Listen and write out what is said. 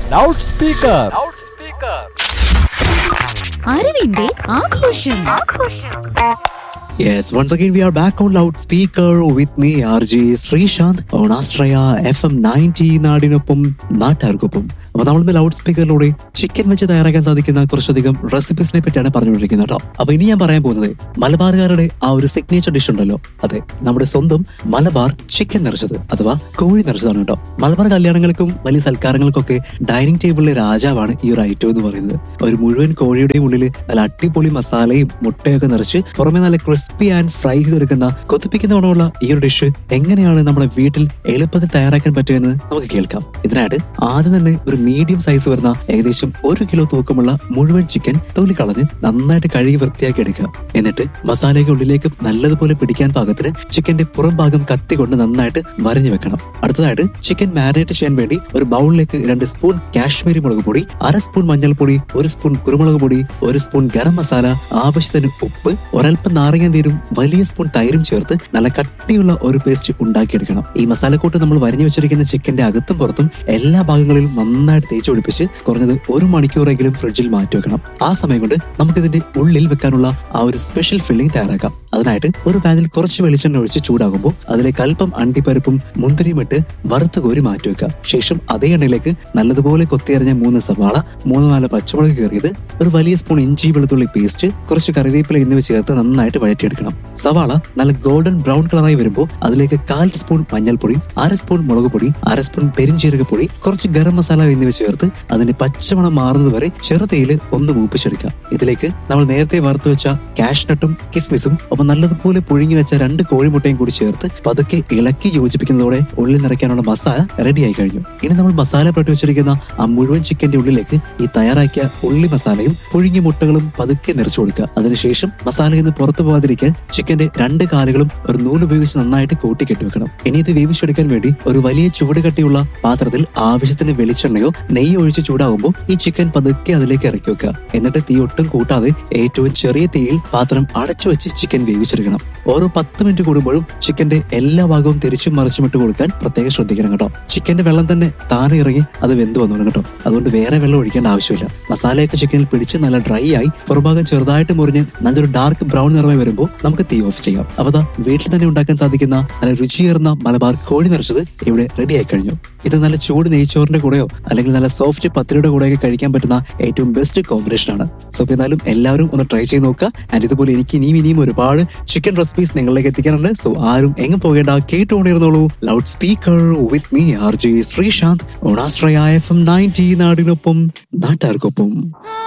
loud speaker അറിവിന്റെ ആഘോഷം Yes, once again we are back on loudspeaker with me, RJ Sreesanth on Astraya FM 90 നാടിനൊപ്പം നാട്ടുകാർക്കൊപ്പം അപ്പൊ നമ്മളിന്ന് loud സ്പീക്കറിലൂടെ chicken വെച്ച് തയ്യാറാക്കാൻ സാധിക്കുന്ന കുറച്ചധികം റെസിപ്പീസിനെ പറ്റിയാണ് പറഞ്ഞുകൊണ്ടിരിക്കുന്നത് കേട്ടോ അപ്പൊ ഇനി ഞാൻ പറയാൻ പോകുന്നത് മലബാറുകാരുടെ ആ ഒരു സിഗ്നേച്ചർ ഡിഷ് ഉണ്ടല്ലോ അതെ നമ്മുടെ സ്വന്തം മലബാർ ചിക്കൻ നിറച്ചത് അഥവാ കോഴി നിറച്ചതാണ് കേട്ടോ മലബാർ കല്യാണങ്ങൾക്കും വലിയ സൽക്കാരങ്ങൾക്കൊക്കെ ഡൈനിങ് ടേബിളിലെ രാജാവാണ് ഈ ഒരു ഐറ്റം എന്ന് പറയുന്നത് ഒരു മുഴുവൻ കോഴിയുടെയും ഉള്ളിൽ നല്ല അടിപൊളി മസാലയും മുട്ടയൊക്കെ നിറച്ച് പുറമെ നല്ല ക്രിസ്പി ആൻഡ് ഫ്രൈ ചെയ്തെടുക്കുന്ന കൊതിപ്പിക്കുന്ന ഗുണമുള്ള ഈ ഒരു ഡിഷ് എങ്ങനെയാണ് നമ്മുടെ വീട്ടിൽ എളുപ്പത്തിൽ തയ്യാറാക്കാൻ പറ്റുമെന്ന് നമുക്ക് കേൾക്കാം ഇതിനായിട്ട് ആദ്യം തന്നെ ഒരു മീഡിയം സൈസ് വരുന്ന ഏകദേശം ഒരു കിലോ തൂക്കമുള്ള മുഴുവൻ ചിക്കൻ തൊലി കളഞ്ഞ് നന്നായിട്ട് കഴുകി വൃത്തിയാക്കി എടുക്കുക എന്നിട്ട് മസാലയുടെ ഉള്ളിലേക്ക് നല്ലതുപോലെ പിടിക്കാൻ പാകത്തിന് ചിക്കന്റെ പുറം ഭാഗം കത്തി കൊണ്ട് നന്നായിട്ട് വരഞ്ഞു വെക്കണം അടുത്തതായിട്ട് ചിക്കൻ മാരിനേറ്റ് ചെയ്യാൻ വേണ്ടി ഒരു ബൗളിലേക്ക് രണ്ട് സ്പൂൺ കാശ്മീരി മുളക് പൊടി അര സ്പൂൺ മഞ്ഞൾപ്പൊടി ഒരു സ്പൂൺ കുരുമുളക് പൊടി ഒരു സ്പൂൺ ഗരം മസാല ആവശ്യത്തിന് ഉപ്പ് ഒരൽപ്പം നാരങ്ങ നീരും വലിയ സ്പൂൺ തൈരും ചേർത്ത് നല്ല കട്ടിയുള്ള ഒരു പേസ്റ്റ് ഉണ്ടാക്കിയെടുക്കണം ഈ മസാലക്കൂട്ട് നമ്മൾ വരഞ്ഞു വെച്ചിരിക്കുന്ന ചിക്കന്റെ അകത്തും പുറത്തും എല്ലാ ഭാഗങ്ങളിലും നന്നായിട്ട് തേച്ച് ഒളിപ്പിച്ച് കുറഞ്ഞത് ഒരു മണിക്കൂറെങ്കിലും ഫ്രിഡ്ജിൽ മാറ്റി വെക്കണം ആ സമയം കൊണ്ട് നമുക്കിതിന്റെ ഉള്ളിൽ വെക്കാനുള്ള ആ ഒരു സ്പെഷ്യൽ ഫില്ലിംഗ് തയ്യാറാക്കാം അതിനായിട്ട് ഒരു പാനിൽ കുറച്ച് വെളിച്ചെണ്ണ ഒഴിച്ച് ചൂടാകുമ്പോൾ അതിലേക്ക് അല്പം അണ്ടിപ്പരിപ്പും മുന്തിരിയും ഇട്ട് വറുത്ത് കോരി മാറ്റി വെക്കുക ശേഷം അതേ എണ്ണയിലേക്ക് നല്ലതുപോലെ കൊത്തിയറിഞ്ഞ മൂന്ന് സവാള മൂന്ന് നാല് പച്ചമുളക് കയറിയത് ഒരു വലിയ സ്പൂൺ ഇഞ്ചി വെളുത്തുള്ളി പേസ്റ്റ് കുറച്ച് കറിവേപ്പില എന്നിവ ചേർത്ത് നന്നായിട്ട് വഴറ്റിയെടുക്കണം സവാള നല്ല ഗോൾഡൻ ബ്രൗൺ കളറായി വരുമ്പോൾ അതിലേക്ക് കാൽ സ്പൂൺ മഞ്ഞൾപ്പൊടി അര സ്പൂൺ മുളക് പൊടി അര സ്പൂൺ പെരിഞ്ചീരകപ്പൊടി കുറച്ച് ഗരം മസാല എന്നിവ ചേർത്ത് അതിന്റെ പച്ചമണം മാറുന്നത് വരെ ചെറുതയിൽ ഒന്ന് മൂപ്പിച്ചെടുക്കാം ഇതിലേക്ക് നമ്മൾ നേരത്തെ വറുത്ത് വെച്ച കാഷ്നട്ടും കിസ്മിസും ഒപ്പം നല്ലതുപോലെ പുഴുങ്ങി വെച്ച രണ്ട് കോഴിമുട്ടയും കൂടി ചേർത്ത് പതുക്കെ ഇളക്കി യോജിപ്പിക്കുന്നതോടെ ഉള്ളിൽ നിറയ്ക്കാനുള്ള മസാല റെഡിയായി കഴിഞ്ഞു ഇനി നമ്മൾ മസാല പുരട്ടി വെച്ചിരിക്കുന്ന ആ മുഴുവൻ ചിക്കന്റെ ഉള്ളിലേക്ക് ഈ തയ്യാറാക്കിയ ഉള്ളി മസാലയും പുഴുങ്ങിയ മുട്ടകളും പതുക്കെ നിറച്ചു കൊടുക്കുക അതിനുശേഷം മസാലയിൽ നിന്ന് പുറത്തു പോകാതിരിക്കാൻ ചിക്കന്റെ രണ്ട് കാലുകളും ഒരു നൂല് ഉപയോഗിച്ച് നന്നായിട്ട് കൂട്ടി കെട്ടിവെക്കണം ഇനി ഇത് വേവിച്ചെടുക്കാൻ വേണ്ടി ഒരു വലിയ ചൂട് കട്ടിയുള്ള പാത്രത്തിൽ ആവശ്യത്തിന് വെളിച്ചെണ്ണയോ നെയ്യ് ഒഴിച്ച് ചൂടാകുമ്പോൾ ഈ ചിക്കൻ പതുക്കെ അതിലേക്ക് ഇറക്കി വെക്കുക എന്നിട്ട് തീ ഒട്ടും കൂട്ടാതെ ഏറ്റവും ചെറിയ തീയിൽ പാത്രം അടച്ചു വെച്ച് ചിക്കൻ വേവിച്ചെടുക്കണം ഓരോ പത്ത് മിനിറ്റ് കൂടുമ്പോഴും ചിക്കന്റെ എല്ലാ ഭാഗവും തിരിച്ചും മറിച്ചും ഇട്ട് കൊടുക്കാൻ പ്രത്യേകം ശ്രദ്ധിക്കണം കേട്ടോ ചിക്കന്റെ വെള്ളം തന്നെ താനെ ഇറങ്ങി അത് വെന്ത് വന്നോളും കേട്ടോ അതുകൊണ്ട് വേറെ വെള്ളം ഒഴിക്കേണ്ട ആവശ്യമില്ല മസാലയൊക്കെ ചിക്കനിൽ പിടിച്ച് നല്ല ഡ്രൈ ആയി പുറഭാഗം ചെറുതായിട്ട് മുറിഞ്ഞ് നല്ലൊരു ഡാർക്ക് ബ്രൗൺ നിറമായി വരുമ്പോൾ നമുക്ക് തീ ഓഫ് ചെയ്യാം അപ്പൊ ദാ വീട്ടിൽ തന്നെ ഉണ്ടാക്കാൻ സാധിക്കുന്ന നല്ല രുചിയേറുന്ന മലബാർ കോഴി നിറച്ചത് ഇവിടെ റെഡി ആയി കഴിഞ്ഞു ഇത് നല്ല ചൂട് നെയ്ച്ചോറിന്റെ കൂടെയോ അല്ലെങ്കിൽ നല്ല സോഫ്റ്റ് പത്തിരിയുടെ കൂടെയൊക്കെ കഴിക്കാൻ പറ്റുന്ന ഏറ്റവും ബെസ്റ്റ് കോമ്പിനേഷൻ ആണ് സോ അപ്പൊ എന്നാലും എല്ലാവരും ഒന്ന് ട്രൈ ചെയ്ത് നോക്കുക ആൻഡ് ഇതുപോലെ എനിക്ക് ഇനിയും ഇനിയും ഒരുപാട് ചിക്കൻ റെസിപ്പീസ് നിങ്ങളിലേക്ക് എത്തിക്കാനുണ്ട് സോ ആരും എങ്ങും പോകേണ്ട കേട്ടുകൊണ്ടിരുന്നോളൂ loudspeaker with me R J Sreesanth ഓണാശ്രയ എഫ് എം നയൻറ്റി നാടിനൊപ്പം നാട്ടുകാർക്കൊപ്പം